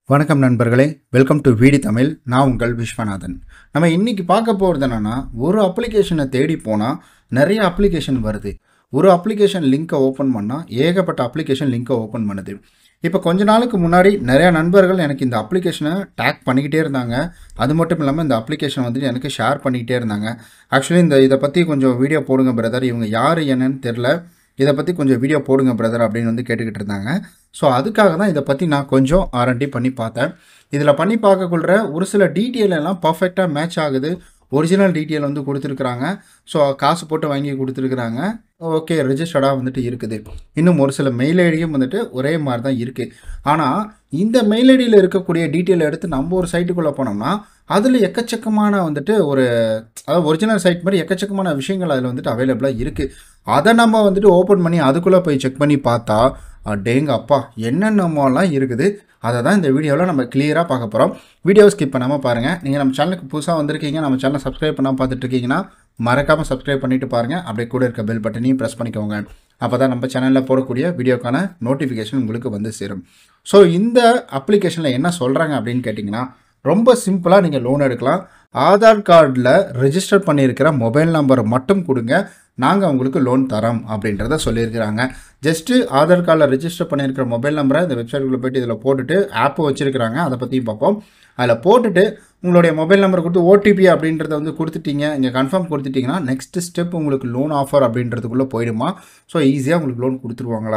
வணக்கம் நண்பர்களே welcome to வீடி Tamil நான் உங்கள் விஸ்வநாதன் நம்ம இன்னைக்கு பார்க்க போகிறது என்னென்னா ஒரு அப்ளிகேஷனை தேடி போனால் நிறைய அப்ளிகேஷன் வருது ஒரு அப்ளிகேஷன் லிங்க்கை ஓப்பன் பண்ணால் ஏகப்பட்ட அப்ளிகேஷன் லிங்க்கை ஓப்பன் பண்ணுது இப்போ கொஞ்ச நாளுக்கு முன்னாடி நிறையா நண்பர்கள் எனக்கு இந்த அப்ளிகேஷனை டேக் பண்ணிக்கிட்டே இருந்தாங்க அது மட்டும் இல்லாமல் இந்த அப்ளிகேஷன் வந்துட்டு எனக்கு ஷேர் பண்ணிக்கிட்டே இருந்தாங்க ஆக்சுவலி இந்த இதை பற்றி கொஞ்சம் வீடியோ போடுங்க பிரதர் இவங்க யார் என்னன்னு தெரில இதை பற்றி கொஞ்சம் வீடியோ போடுங்க பிரதர் அப்படின்னு வந்து கேட்டுக்கிட்டு இருந்தாங்க ஸோ அதுக்காக தான் இதை பற்றி நான் கொஞ்சம் ஆர்என்டி பண்ணி பார்த்தேன் இதில் பண்ணி பார்க்கக்குள்ள ஒரு சில டீட்டெயில் எல்லாம் பர்ஃபெக்டாக மேட்ச் ஆகுது ஒரிஜினல் டீட்டெயில் வந்து கொடுத்துருக்குறாங்க ஸோ காசு போட்டு வாங்கி கொடுத்துருக்குறாங்க ஓகே ரிஜிஸ்டர்டாக வந்துட்டு இருக்குது இன்னும் ஒரு சில மெயில் ஐடியும் வந்துட்டு ஒரே மாதிரி தான் இருக்குது ஆனால் இந்த மெயில் ஐடியில் இருக்கக்கூடிய டீட்டெயில் எடுத்து நம்ம ஒரு சைட்டுக்குள்ளே போனோம்னா அதில் எக்கச்சக்கமான வந்துட்டு ஒரு அதாவது ஒரிஜினல் சைட் மாதிரி எக்கச்சக்கமான விஷயங்கள் அதில் வந்துட்டு அவைலபிளாக இருக்குது அதை நம்ம வந்துட்டு ஓப்பன் பண்ணி அதுக்குள்ளே போய் செக் பண்ணி பார்த்தா டேங்க அப்பா என்னென்னமோலாம் இருக்குது அதை தான் இந்த வீடியோவில் நம்ம கிளியராக பார்க்க போகிறோம் வீடியோ ஸ்கிப் பண்ணாமல் பாருங்கள் நீங்கள் நம்ம சேனலுக்கு புதுசாக வந்திருக்கீங்க நம்ம சேனலை சப்ஸ்கிரைப் பண்ணாமல் பார்த்துட்டு இருக்கீங்கன்னா மறக்காமல் சப்ஸ்கிரைப் பண்ணிட்டு பாருங்கள் அப்படியே கூட இருக்க பெல் பட்டனையும் ப்ரெஸ் பண்ணிக்கோங்க அப்போ தான் நம்ம சேனலில் போடக்கூடிய வீடியோக்கான நோட்டிஃபிகேஷன் உங்களுக்கு வந்து சேரும் ஸோ இந்த அப்ளிகேஷனில் என்ன சொல்கிறாங்க அப்படின்னு கேட்டிங்கன்னா ரொம்ப சிம்பிளாக நீங்கள் லோன் எடுக்கலாம் ஆதார் கார்டில் ரெஜிஸ்டர் பண்ணியிருக்கிற மொபைல் நம்பரை மட்டும் கொடுங்க நாங்கள் உங்களுக்கு லோன் தரோம் அப்படின்றத சொல்லியிருக்கிறாங்க ஜஸ்ட்டு ஆதார் கார்டில் ரெஜிஸ்டர் பண்ணியிருக்கிற மொபைல் நம்பரை இந்த வெப்சைட்டுக்குள்ளே போய்ட்டு இதில் போட்டுட்டு ஆப் வச்சுருக்கிறாங்க அதை பற்றியும் பார்ப்போம் அதில் போட்டுட்டு உங்களுடைய மொபைல் நம்பர் கொடுத்து ஓடிபி அப்படின்றத வந்து கொடுத்துட்டீங்க இங்கே கன்ஃபார்ம் கொடுத்துட்டிங்கன்னா நெக்ஸ்ட் ஸ்டெப் உங்களுக்கு லோன் ஆஃபர் அப்படின்றதுக்குள்ளே போயிடுமா ஸோ ஈஸியாக உங்களுக்கு லோன் கொடுத்துருவாங்களா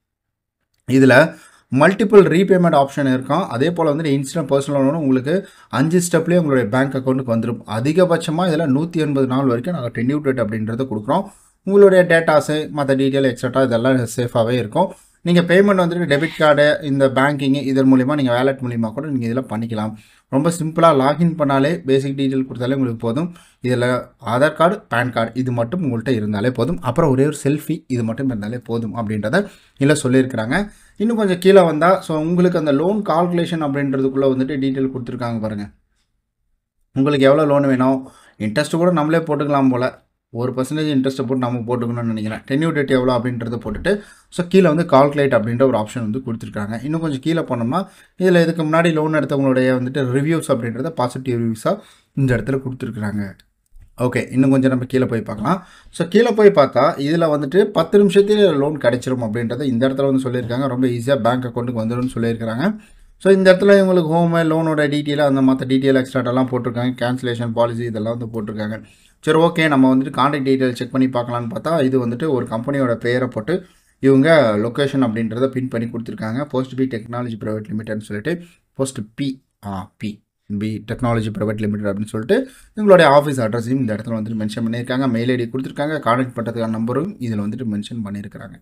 இதில் மல்டிபிள் ரீபேமெண்ட் ஆப்ஷன் இருக்கும் அதே போல் வந்து இன்ஸ்டன்ட் பர்சனல் லோனும் உங்களுக்கு அஞ்சு ஸ்டெப்லேயே உங்களுடைய பேங்க் அக்கௌண்ட்டுக்கு வந்துடும் அதிகபட்சமாக இதில் நூற்றி எண்பது நாள் வரைக்கும் நாங்கள் டென்யூ ரேட் அப்படின்றத கொடுக்குறோம் உங்களுடைய டேட்டாஸு மற்ற டீட்டெயில் எக்ஸட்ரா இதெல்லாம் சேஃபாகவே இருக்கும் நீங்கள் பேமெண்ட் வந்துட்டு டெபிட் கார்டு இந்த பேங்கிங்கு இதன் மூலிமா நீங்கள் வேலட் மூலிமா கூட நீங்கள் இதில் பண்ணிக்கலாம் ரொம்ப சிம்பிளாக லாகின் பண்ணாலே பேசிக் டீட்டெயில் கொடுத்தாலே உங்களுக்கு போதும் இதில் ஆதார் கார்டு பேன் கார்டு இது மட்டும் உங்கள்கிட்ட இருந்தாலே போதும் அப்புறம் ஒரே ஒரு செல்ஃபி இது மட்டும் இருந்தாலே போதும் அப்படின்றத இல்லை சொல்லியிருக்கிறாங்க இன்னும் கொஞ்சம் கீழே வந்தால் ஸோ உங்களுக்கு அந்த லோன் கால்குலேஷன் அப்படின்றதுக்குள்ளே வந்துட்டு டீட்டெயில் கொடுத்துருக்காங்க பாருங்கள் உங்களுக்கு எவ்வளோ லோன் வேணும் இன்ட்ரெஸ்ட்டு கூட நம்மளே போட்டுக்கலாம் போல் ஒரு பர்சன்டேஜ் இன்ட்ரெஸ்ட்டை போட்டு நம்ம போட்டுக்கணும்னு நினைக்கிறேன் டென்யூ டேட் எவ்வளோ அப்படின்றத போட்டுட்டு ஸோ கீழே வந்து கால்குலேட் அப்படின்ற ஒரு ஆப்ஷன் வந்து கொடுத்துருக்காங்க இன்னும் கொஞ்சம் கீழே போனோம்னா இதில் இதுக்கு முன்னாடி லோன் எடுத்தவங்களுடைய வந்துட்டு ரிவ்யூஸ் அப்படின்றத பாசிட்டிவ் ரிவ்யூஸாக இந்த இடத்துல கொடுத்துருக்குறாங்க ஓகே இன்னும் கொஞ்சம் நம்ம கீழே போய் பார்க்கலாம் ஸோ கீழே போய் பார்த்தா இதில் வந்துட்டு பத்து நிமிஷத்தில் லோன் கிடைச்சிரும் அப்படின்றத இந்த இடத்துல வந்து சொல்லியிருக்காங்க ரொம்ப ஈஸியாக பேங்க் அக்கௌண்ட்டுக்கு வந்துடும் சொல்லியிருக்காங்க ஸோ இந்த இடத்துல இவங்களுக்கு ஹோமு லோனோட டீட்டெயில் அந்த மற்ற டீட்டெயில் எக்ஸ்ட்ராட்டெல்லாம் போட்டிருக்காங்க கேன்சலேஷன் பாலிசி இதெல்லாம் வந்து போட்டிருக்காங்க சரி ஓகே நம்ம வந்துட்டு கான்டாக்ட் டீட்டெயில் செக் பண்ணி பார்க்கலான்னு பார்த்தா இது வந்துட்டு ஒரு கம்பெனியோட பேரை போட்டு இவங்க லொக்கேஷன் அப்படின்றத பின் பண்ணி கொடுத்துருக்காங்க போஸ்ட் பி டெக்னாலஜி ப்ரைவேட் லிமிடெட்னு சொல்லிட்டு post B ah B B technology private limited அப்படின்னு சொல்லிட்டு உங்களுடைய ஆஃபீஸ் அட்ரஸையும் இந்த இடத்துல வந்துட்டு மென்ஷன் பண்ணியிருக்காங்க மெயில் ஐடி கொடுத்துருக்காங்க கான்டாக்ட் பண்ணுறதுக்கான நம்பரும் இதில் வந்துட்டு மென்ஷன் பண்ணியிருக்கிறாங்க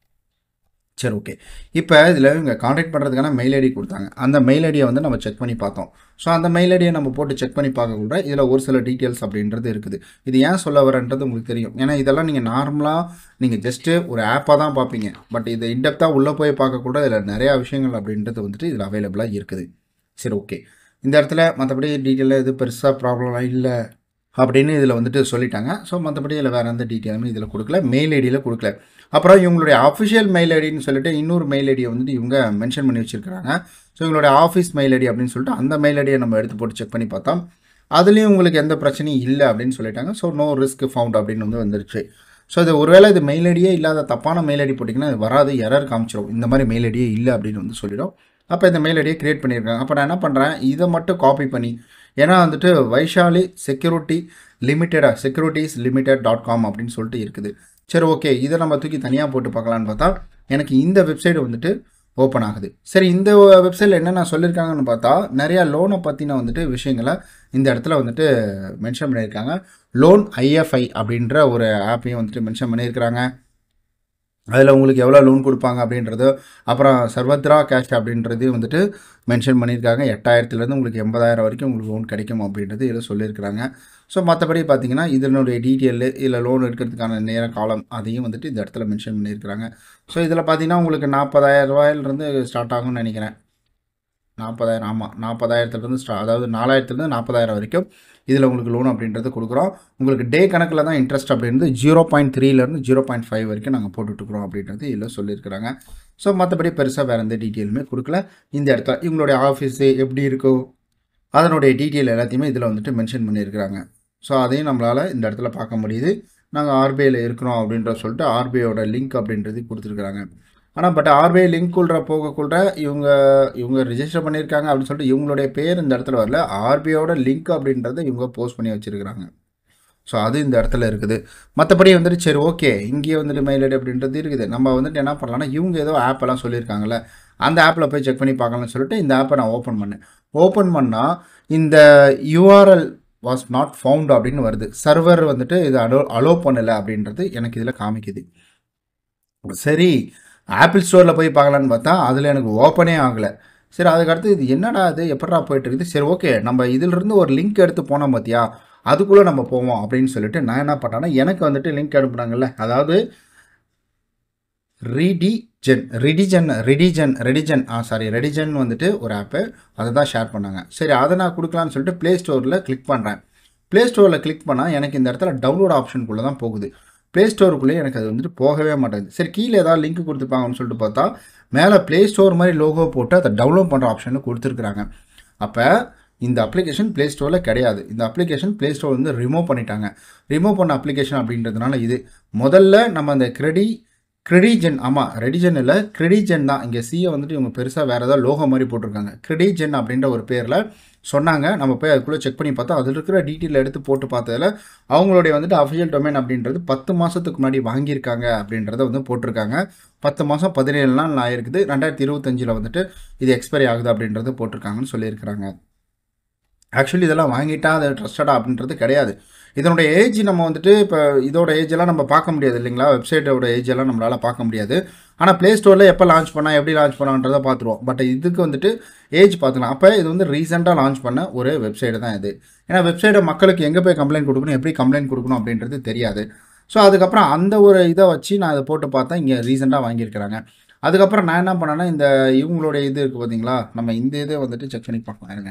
சரி ஓகே இப்போ இதில் இவங்க காண்டாக்ட் பண்ணுறதுக்கான மெயில் ஐடி கொடுத்தாங்க அந்த மெயில் ஐடியை வந்து நம்ம செக் பண்ணி பார்த்தோம் ஸோ அந்த மெயில் ஐடியை நம்ம போட்டு செக் பண்ணி பார்க்கக்கூட இதில் ஒரு சில டீட்டெயில்ஸ் அப்படின்றது இருக்குது இது ஏன் சொல்ல வரன்றது உங்களுக்கு தெரியும் ஏன்னா இதெல்லாம் நீங்கள் நார்மலாக நீங்கள் ஜஸ்ட்டு ஒரு ஆப்பாக தான் பார்ப்பீங்க பட் இது இன்டெப்த்தாக உள்ளே போய் பார்க்கக்கூட இதில் நிறையா விஷயங்கள் அப்படின்றது வந்துட்டு இதில் அவைலபிளாக இருக்குது சரி ஓகே இந்த இடத்துல மற்றபடி டீட்டெயிலாக எது பெருசாக ப்ராப்ளம்லாம் இல்லை அப்படின்னு இதில் வந்துட்டு சொல்லிட்டாங்க ஸோ மற்றபடி இதில் வேறு எந்த டீட்டெயிலுமே இதில் கொடுக்கல மெயில் ஐடியில் கொடுக்கல அப்புறம் இவங்களுடைய அஃபிஷியல் மெயில் ஐடின்னு சொல்லிட்டு இன்னொரு மெயில் ஐடியை வந்துட்டு இவங்க மென்ஷன் பண்ணி வச்சுருக்காங்க ஸோ இவங்களுடைய ஆஃபீஸ் மெயில் ஐடி அப்படின்னு சொல்லிட்டு அந்த மெயில் ஐடியை நம்ம எடுத்து போட்டு செக் பண்ணி பார்த்தோம் அதுலேயும் உங்களுக்கு எந்த பிரச்சனையும் இல்லை அப்படின்னு சொல்லிட்டாங்க ஸோ நோ ரிஸ்க் ஃபவுண்ட் அப்படின்னு வந்து வந்துருச்சு ஸோ இது ஒருவேளை இது மெயில் ஐடியே இல்லாத தப்பான மெயில் ஐடி போட்டிங்கன்னா அது வராது எரர் காமிச்சிடும் இந்த மாதிரி மெயில் ஐடியே இல்லை அப்படின்னு வந்து சொல்லிடும் அப்போ இந்த மெயில் ஐடியை க்ரியேட் பண்ணியிருக்காங்க அப்போ நான் என்ன பண்ணுறேன் இதை மட்டும் காப்பி பண்ணி ஏன்னா வந்துட்டு வைஷாலி செக்யூரிட்டி லிமிட்டடாக செக்யூரிட்டிஸ் லிமிடெட் டாட் காம் அப்படின்னு சொல்லிட்டு இருக்குது சரி ஓகே இதை நம்ம தூக்கி தனியாக போட்டு பார்க்கலான்னு பார்த்தா எனக்கு இந்த வெப்சைட் வந்துட்டு ஓப்பன் ஆகுது சரி இந்த வெப்சைட்டில் என்னென்ன சொல்லியிருக்காங்கன்னு பார்த்தா நிறையா லோனை பற்றின வந்துட்டு விஷயங்களை இந்த இடத்துல வந்துட்டு மென்ஷன் பண்ணியிருக்காங்க லோன் ஐஎஃப்ஐ அப்படின்ற ஒரு ஆப்பையும் வந்துட்டு மென்ஷன் பண்ணியிருக்கிறாங்க அதில் உங்களுக்கு எவ்வளோ லோன் கொடுப்பாங்க அப்படின்றது அப்புறம் சர்வத்ரா கேஷ் அப்படின்றதையும் வந்துட்டு மென்ஷன் பண்ணியிருக்காங்க எட்டாயிரத்துலேருந்து உங்களுக்கு எண்பதாயிரம் வரைக்கும் உங்களுக்கு லோன் கிடைக்கும் அப்படின்றது இதில் சொல்லியிருக்கிறாங்க ஸோ மற்றபடி பார்த்தீங்கன்னா இதனுடைய டீட்டெயில் இதில் லோன் எடுக்கிறதுக்கான நேர காலம் அதையும் வந்துட்டு இந்த இடத்துல மென்ஷன் பண்ணியிருக்கிறாங்க ஸோ இதில் பார்த்தீங்கன்னா உங்களுக்கு நாற்பதாயிரம் ரூபாயிலிருந்து ஸ்டார்ட் ஆகும்னு நினைக்கிறேன் நாற்பதாயிரம் ஆமாம் நாற்பதாயிரத்துலேருந்து ஸ்டா அதாவது நாலாயிரத்துலேருந்து நாற்பதாயிரம் வரைக்கும் இதில் உங்களுக்கு லோன் அப்படின்றது கொடுக்குறோம் உங்களுக்கு டே கணக்கில் தான் இன்ட்ரெஸ்ட் அப்படின்றது ஜீரோ பாயிண்ட் த்ரீலேருந்து ஜீரோ பாயிண்ட் ஃபைவ் வரைக்கும் நாங்கள் போட்டுட்ருக்குறோம் அப்படின்றது இதில் சொல்லியிருக்கிறாங்க ஸோ மற்றபடி பெருசாக வேறு எந்த டீட்டெயிலுமே கொடுக்கல இந்த இடத்துல இவங்களுடைய ஆஃபீஸு எப்படி இருக்கோ அதனுடைய டீட்டெயில் எல்லாத்தையுமே இதில் வந்துட்டு மென்ஷன் பண்ணியிருக்கிறாங்க ஸோ அதையும் நம்மளால் இந்த இடத்துல பார்க்க முடியுது நாங்கள் ஆர்பிஐயில் இருக்கிறோம் அப்படின்ற சொல்லிட்டு ஆர்பிஐயோட லிங்க் அப்படின்றது கொடுத்துருக்குறாங்க ஆனால் பட் ஆர்பிஐ லிங்க் உள்ள போகக்குள்ள இவங்க இவங்க ரிஜிஸ்டர் பண்ணியிருக்காங்க அப்படின்னு சொல்லிட்டு இவங்களுடைய பேர் இந்த இடத்துல வரல ஆர்பிஐயோட லிங்க் அப்படின்றத இவங்க போஸ்ட் பண்ணி வச்சுருக்கிறாங்க ஸோ அது இந்த இடத்துல இருக்குது மற்றபடி வந்துட்டு சரி ஓகே இங்கேயே வந்துட்டு மெயில் ஐடி அப்படின்றது இருக்குது நம்ம வந்துட்டு என்ன பண்ணலாம்னா இவங்க ஏதோ ஆப் எல்லாம் சொல்லியிருக்காங்கல்ல அந்த ஆப்பில் போய் செக் பண்ணி பார்க்கலாம்னு சொல்லிட்டு இந்த ஆப்பை நான் ஓப்பன் பண்ணேன் ஓப்பன் பண்ணால் இந்த யூஆர்எல் வாஸ் நாட் ஃபவுண்ட் அப்படின்னு வருது சர்வர் வந்துட்டு இது அலோ அலோ பண்ணலை அப்படின்றது எனக்கு இதில் காமிக்குது சரி ஆப்பிள் ஸ்டோரில் போய் பார்க்கலான்னு பார்த்தா அதில் எனக்கு ஓப்பனே ஆகலை சரி அதுக்கடுத்து இது என்னடா இது எப்படா போயிட்டு இருக்குது சரி ஓகே நம்ம இதிலிருந்து ஒரு லிங்க் எடுத்து போனோம் பார்த்தியா அதுக்குள்ளே நம்ம போவோம் அப்படின்னு சொல்லிட்டு நான் என்ன பண்ணேன்னா எனக்கு வந்துட்டு லிங்க் அனுப்புனாங்கல்ல அதாவது ரீடிஜென் ரிடிஜன் ரிடிஜன் ரெடிஜன் ஆ சாரி ரெடிஜன் வந்துட்டு ஒரு ஆப்பு அதை தான் ஷேர் பண்ணாங்க சரி அதை நான் கொடுக்கலான்னு சொல்லிட்டு ப்ளே ஸ்டோரில் கிளிக் பண்ணுறேன் ப்ளே ஸ்டோரில் கிளிக் பண்ணால் எனக்கு இந்த இடத்துல டவுன்லோட் ஆப்ஷனுக்குள்ளே தான் போகுது ப்ளே ஸ்டோருக்குள்ளே எனக்கு அது வந்துட்டு போகவே மாட்டேங்குது சரி கீழே ஏதாவது லிங்க் கொடுத்துருப்பாங்கன்னு சொல்லிட்டு பார்த்தா மேலே ப்ளே ஸ்டோர் மாதிரி லோகோ போட்டு அதை டவுன்லோட் பண்ணுற ஆப்ஷனை கொடுத்துருக்குறாங்க அப்போ இந்த அப்ளிகேஷன் ப்ளே ஸ்டோரில் கிடையாது இந்த அப்ளிகேஷன் ப்ளே ஸ்டோர் வந்து ரிமூவ் பண்ணிட்டாங்க ரிமூவ் பண்ண அப்ளிகேஷன் அப்படின்றதுனால இது முதல்ல நம்ம அந்த கிரெடி கிரெடிஜென் ஆமாம் ரெடிஜென் இல்லை கிரெடிஜென் தான் இங்கே சியை வந்துட்டு இவங்க பெருசாக வேறு ஏதாவது லோகோ மாதிரி போட்டிருக்காங்க கிரெடிஜென் அப்படின்ற ஒரு பேரில் சொன்னாங்க நம்ம போய் அதுக்குள்ளே செக் பண்ணி பார்த்தா அதில் இருக்கிற டீட்டெயில் எடுத்து போட்டு பார்த்ததில் அவங்களுடைய வந்துட்டு அஃபிஷியல் டொமைன் அப்படின்றது பத்து மாதத்துக்கு முன்னாடி வாங்கியிருக்காங்க அப்படின்றத வந்து போட்டிருக்காங்க பத்து மாதம் பதினேழு நாள் ஆயிருக்குது ரெண்டாயிரத்தி இருபத்தஞ்சில் வந்துட்டு இது எக்ஸ்பைரி ஆகுது அப்படின்றது போட்டிருக்காங்கன்னு சொல்லியிருக்கிறாங்க ஆக்சுவலி இதெல்லாம் வாங்கிட்டா அது ட்ரஸ்டடா அப்படின்றது கிடையாது இதனுடைய ஏஜ் நம்ம வந்துட்டு இப்போ இதோட ஏஜ் எல்லாம் நம்ம பார்க்க முடியாது இல்லைங்களா வெப்சைட்டோட ஏஜ் எல்லாம் நம்மளால் பார்க்க முடியாது ஆனால் ப்ளே ஸ்டோரில் எப்போ லான்ச் பண்ணால் எப்படி லான்ச் பண்ணான்றதை பார்த்துருவோம் பட் இதுக்கு வந்துட்டு ஏஜ் பார்த்துக்கலாம் அப்போ இது வந்து ரீசெண்டாக லான்ச் பண்ண ஒரு வெப்சைட்டு தான் இது ஏன்னா வெப்சைட்டை மக்களுக்கு எங்கே போய் கம்ப்ளைண்ட் கொடுக்கணும் எப்படி கம்ப்ளைண்ட் கொடுக்கணும் அப்படின்றது தெரியாது ஸோ அதுக்கப்புறம் அந்த ஒரு இதை வச்சு நான் அதை போட்டு பார்த்தா இங்கே ரீசெண்டாக வாங்கியிருக்கிறாங்க அதுக்கப்புறம் நான் என்ன பண்ணேன்னா இந்த இவங்களுடைய இது இருக்குது பார்த்தீங்களா நம்ம இந்த இதை வந்துட்டு செக் பண்ணி பார்க்கலாம் இருங்க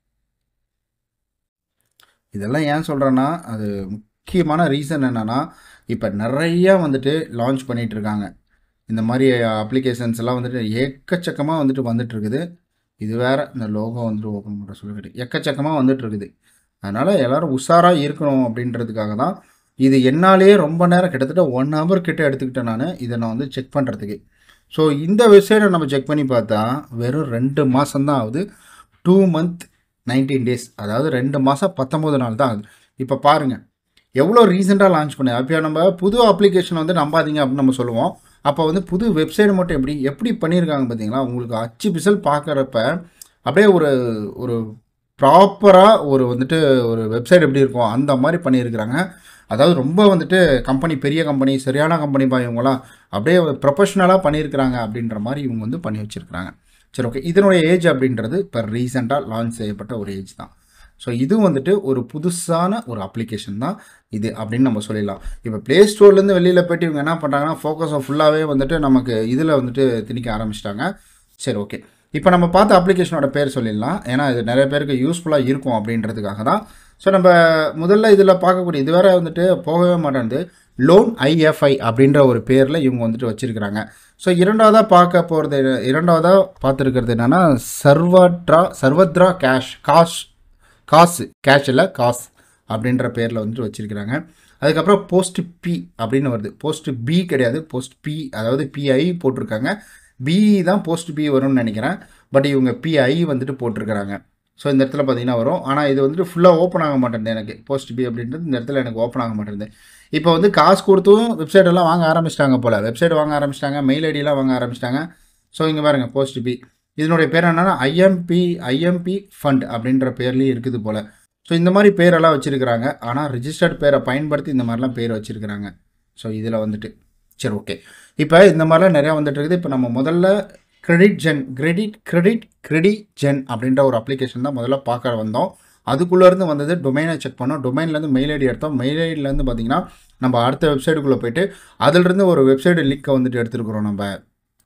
இதெல்லாம் ஏன் சொல்கிறேன்னா அது முக்கியமான ரீசன் என்னென்னா இப்போ நிறையா வந்துட்டு லான்ச் பண்ணிகிட்டு இருக்காங்க இந்த மாதிரி அப்ளிகேஷன்ஸ் எல்லாம் வந்துட்டு ஏக்கச்சக்கமாக வந்துட்டு வந்துட்டு இருக்குது இது வேற இந்த லோகோ வந்துட்டு ஓப்பன் பண்ணுற சொல்லிக்கிட்டு எக்கச்சக்கமாக வந்துட்டு இருக்குது அதனால் எல்லோரும் உஷாராக இருக்கணும் அப்படின்றதுக்காக தான் இது என்னாலேயே ரொம்ப நேரம் கிட்டத்தட்ட ஒன் ஹவர் கிட்ட எடுத்துக்கிட்டேன் நான் இதை நான் வந்து செக் பண்ணுறதுக்கு ஸோ இந்த வெப்சைட்டை நம்ம செக் பண்ணி பார்த்தா வெறும் ரெண்டு மாதம்தான் ஆகுது டூ மந்த் நைன்டீன் டேஸ் அதாவது ரெண்டு மாதம் பத்தொம்போது நாள் தான் ஆகுது இப்போ பாருங்கள் எவ்வளோ ரீசெண்டாக லான்ச் பண்ணு அப்போ நம்ம புது அப்ளிகேஷன் வந்து நம்பாதீங்க அப்படின்னு நம்ம சொல்லுவோம் அப்போ வந்து புது வெப்சைட் மட்டும் எப்படி எப்படி பண்ணியிருக்காங்க பார்த்தீங்களா உங்களுக்கு அச்சு பிசல் பார்க்குறப்ப அப்படியே ஒரு ஒரு ப்ராப்பராக ஒரு வந்துட்டு ஒரு வெப்சைட் எப்படி இருக்கும் அந்த மாதிரி பண்ணியிருக்கிறாங்க அதாவது ரொம்ப வந்துட்டு கம்பெனி பெரிய கம்பெனி சரியான கம்பெனி பா இவங்களாம் அப்படியே ப்ரொஃபஷ்னலாக பண்ணியிருக்கிறாங்க அப்படின்ற மாதிரி இவங்க வந்து பண்ணி வச்சுருக்கிறாங்க சரி ஓகே இதனுடைய ஏஜ் அப்படின்றது இப்போ ரீசெண்டாக லான்ச் செய்யப்பட்ட ஒரு ஏஜ் தான் ஸோ இது வந்துட்டு ஒரு புதுசான ஒரு அப்ளிகேஷன் தான் இது அப்படின்னு நம்ம சொல்லிடலாம் இப்போ ப்ளே ஸ்டோர்லேருந்து வெளியில் போய்ட்டு இவங்க என்ன பண்ணுறாங்கன்னா ஃபோக்கஸை ஃபுல்லாகவே வந்துட்டு நமக்கு இதில் வந்துட்டு திணிக்க ஆரம்பிச்சிட்டாங்க சரி ஓகே இப்போ நம்ம பார்த்த அப்ளிகேஷனோட பேர் சொல்லிடலாம் ஏன்னா இது நிறைய பேருக்கு யூஸ்ஃபுல்லாக இருக்கும் அப்படின்றதுக்காக தான் ஸோ நம்ம முதல்ல இதில் பார்க்கக்கூடிய இது வேற வந்துட்டு போகவே மாட்டேங்குது லோன் ஐஎஃப்ஐ அப்படின்ற ஒரு பேரில் இவங்க வந்துட்டு வச்சுருக்கிறாங்க ஸோ இரண்டாவதாக பார்க்க போகிறது இரண்டாவதாக பார்த்துருக்கிறது என்னென்னா சர்வட்ரா சர்வத்ரா கேஷ் காஷ் காசு கேஷ் இல்லை காசு அப்படின்ற பேரில் வந்துட்டு வச்சுருக்கிறாங்க அதுக்கப்புறம் போஸ்ட் பி அப்படின்னு வருது போஸ்ட் பி கிடையாது போஸ்ட் பி அதாவது பிஐ போட்டிருக்காங்க பிஇ தான் போஸ்ட் பி வரும்னு நினைக்கிறேன் பட் இவங்க பிஐ வந்துட்டு போட்டிருக்கிறாங்க ஸோ இந்த இடத்துல பார்த்தீங்கன்னா வரும் ஆனால் இது வந்துட்டு ஃபுல்லாக ஓப்பன் ஆக மாட்டேங்குது எனக்கு போஸ்ட் பி அப்படின்றது இந்த இடத்துல எனக்கு ஓப்பன் ஆக மாட்டேங்குது இப்போ வந்து காசு கொடுத்தும் வெப்சைட் எல்லாம் வாங்க ஆரம்பிச்சிட்டாங்க போல் வெப்சைட் வாங்க ஆரம்பிச்சிட்டாங்க மெயில் ஐடியெலாம் வாங்க ஆரம்பிச்சிட்டாங்க ஸோ இங்கே பாருங்கள் போஸ்ட் பி இதனுடைய பேர் என்னென்னா ஐஎம்பி ஐஎம்பி ஃபண்ட் அப்படின்ற பேர்லேயும் இருக்குது போல் ஸோ இந்த மாதிரி பேரெல்லாம் வச்சுருக்கிறாங்க ஆனால் ரிஜிஸ்டர்ட் பேரை பயன்படுத்தி இந்த மாதிரிலாம் பேர் வச்சுருக்கிறாங்க ஸோ இதில் வந்துட்டு சரி ஓகே இப்போ இந்த மாதிரிலாம் நிறையா வந்துட்டு இருக்குது இப்போ நம்ம முதல்ல Credit Gen Credit Credit Credit Gen அப்படின்ற ஒரு அப்ளிகேஷன் தான் முதல்ல பார்க்க வந்தோம் அதுக்குள்ளேருந்து வந்தது டொமைனை செக் பண்ணோம் டொமைன்லேருந்து மெயில் ஐடி எடுத்தோம் மெயில் ஐடியிலேருந்து பார்த்தீங்கன்னா நம்ம அடுத்த வெப்சைட்டுக்குள்ளே போயிட்டு அதிலிருந்து ஒரு வெப்சைட் லிங்க்கை வந்துட்டு எடுத்துருக்குறோம் நம்ம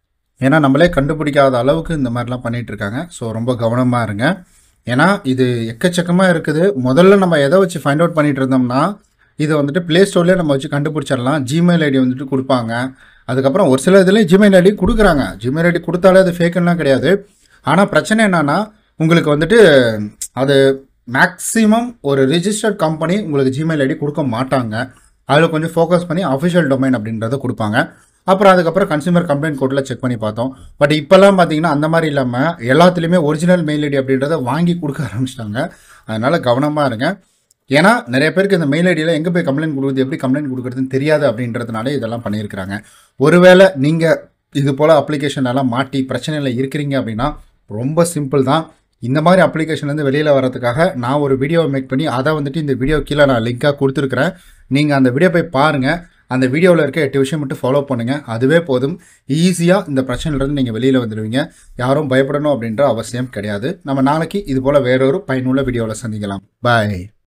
ஏன்னா நம்மளே கண்டுபிடிக்காத அளவுக்கு இந்த மாதிரிலாம் பண்ணிட்டு இருக்காங்க ஸோ ரொம்ப கவனமாக இருங்க ஏன்னா இது எக்கச்சக்கமாக இருக்குது முதல்ல நம்ம எதை வச்சு ஃபைண்ட் அவுட் பண்ணிட்டு இருந்தோம்னா இது வந்துட்டு ப்ளே ஸ்டோர்லேயே நம்ம வச்சு கண்டுபிடிச்சிடலாம் ஜிமெயில் ஐடி வந்துட்டு கொடுப்பாங்க அதுக்கப்புறம் ஒரு சில இதுலேயும் ஜிமெயில் ஐடி கொடுக்குறாங்க ஜிமெயில் ஐடி கொடுத்தாலே அது ஃபேக்குலாம் கிடையாது ஆனால் பிரச்சனை என்னன்னா உங்களுக்கு வந்துட்டு அது மேக்ஸிமம் ஒரு ரிஜிஸ்டர்ட் கம்பெனி உங்களுக்கு ஜிமெயில் ஐடி கொடுக்க மாட்டாங்க அதில் கொஞ்சம் ஃபோக்கஸ் பண்ணி அஃபிஷியல் டொமைன் அப்படின்றத கொடுப்பாங்க அப்புறம் அதுக்கப்புறம் கன்சியூமர் கம்ப்ளைண்ட் கோர்ட்டில் செக் பண்ணி பார்த்தோம் பட் இப்போல்லாம் பார்த்தீங்கன்னா அந்த மாதிரி இல்லாமல் எல்லாத்துலேயுமே ஒரிஜினல் மெயில் ஐடி அப்படின்றத வாங்கி கொடுக்க ஆரம்பிச்சிட்டாங்க அதனால் கவனமாக இருங்க ஏன்னா நிறைய பேருக்கு இந்த மெயில் ஐடியில் எங்கே போய் கம்ப்ளைண்ட் கொடுக்குறது எப்படி கம்ப்ளைண்ட் கொடுக்குறதுன்னு தெரியாது அப்படின்றதுனால இதெல்லாம் பண்ணியிருக்கிறாங்க ஒருவேளை நீங்கள் இது போல் அப்ளிகேஷன் எல்லாம் மாட்டி பிரச்சனையில் இருக்கிறீங்க அப்படின்னா ரொம்ப சிம்பிள் தான் இந்த மாதிரி அப்ளிகேஷன்லேருந்து வெளியில் வரதுக்காக நான் ஒரு வீடியோ மேக் பண்ணி அதை வந்துட்டு இந்த வீடியோ கீழே நான் லிங்காக கொடுத்துருக்குறேன் நீங்கள் அந்த வீடியோ போய் பாருங்கள் அந்த வீடியோவில் இருக்க எட்டு விஷயம் மட்டும் ஃபாலோ பண்ணுங்கள் அதுவே போதும் ஈஸியாக இந்த பிரச்சனையிலேருந்து நீங்கள் வெளியில் வந்துடுவீங்க யாரும் பயப்படணும் அப்படின்ற அவசியம் கிடையாது நம்ம நாளைக்கு இது போல் வேறொரு பயனுள்ள வீடியோவில் சந்திக்கலாம் பாய்